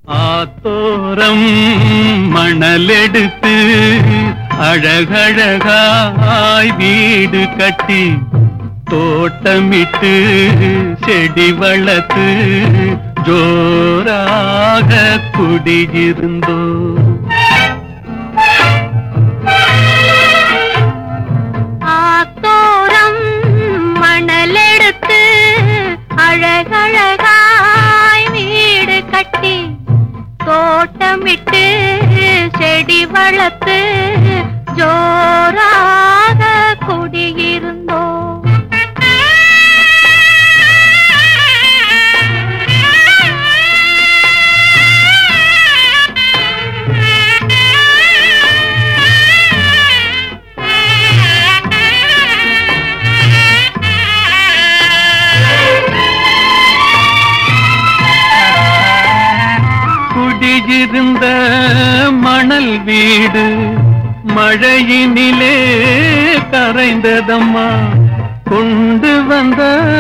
ஆத்தோரம் மணலெடுத்து அழகழகாய் வீடு கட்டி தோட்டமிட்டு செடி வளர்த்து ஜோராக குடியிருந்தோ ஆத்தோரம் மணலெடுத்து அழகழகாய் வீடு கட்டி தோட்டமிட்டு செடி வளர்த்து ஜோராக குடியிருந்தோ குடியிருந்த மணல் வீடு மழையினிலே கரைந்ததம்மா கொண்டு வந்த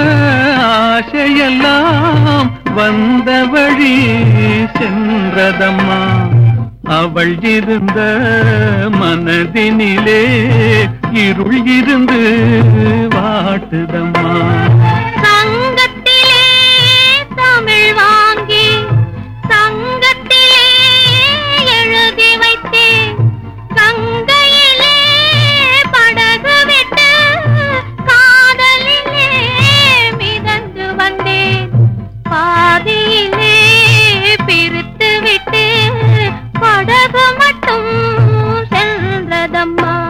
ஆசையெல்லாம் வந்த வழி சென்றதம்மா அவள் இருந்த மனதினிலே இருள் இருந்து வாட்டுதம்மா சங்கத்திலே தமிழ் வாங்கி சங்கத்திலே எழுதி வைத்தேன் கங்கையிலே படகு விட்டு காதலிலே மிதந்து வந்தேன் பாதியிலே பிரித்து விட்டு படகு மட்டும் சென்றதம்மா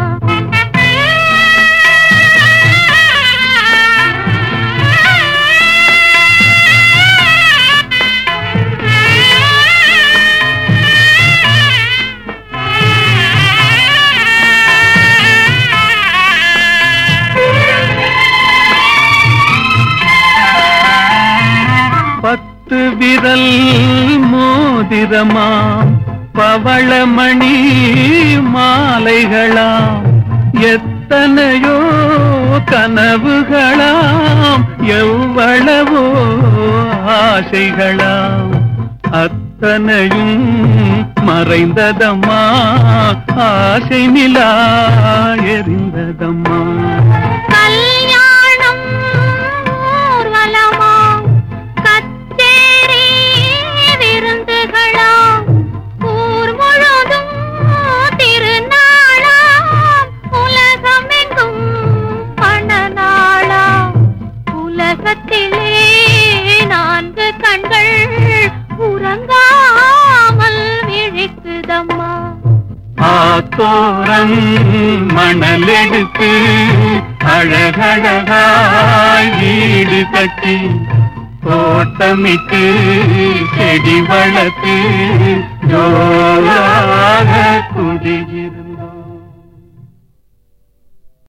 பத்து விரல் மோதிரமாம் பவளமணி மாலைகளாம் எத்தனையோ கனவுகளாம் எவ்வளவோ ஆசைகளாம் அத்தனையும் மறைந்ததம்மா ஆசை நிலா எரிந்ததம்மா கல்யாணம் ஊர்வலமாம் கச்சேரி விருந்துகளாம் ஊர் முழுதும் திருநாளாம் உலகமெங்கும் பணநாளாம் உலகத்திலே நான்கு கண்கள் உறங்காமல் விழிக்குதம்மா ஆத்தோரம் மணலெடுத்து அழகழகாய் வீடு கட்டி தோட்டமிட்டு செடி வளர்த்து ஜோராக குடியிரு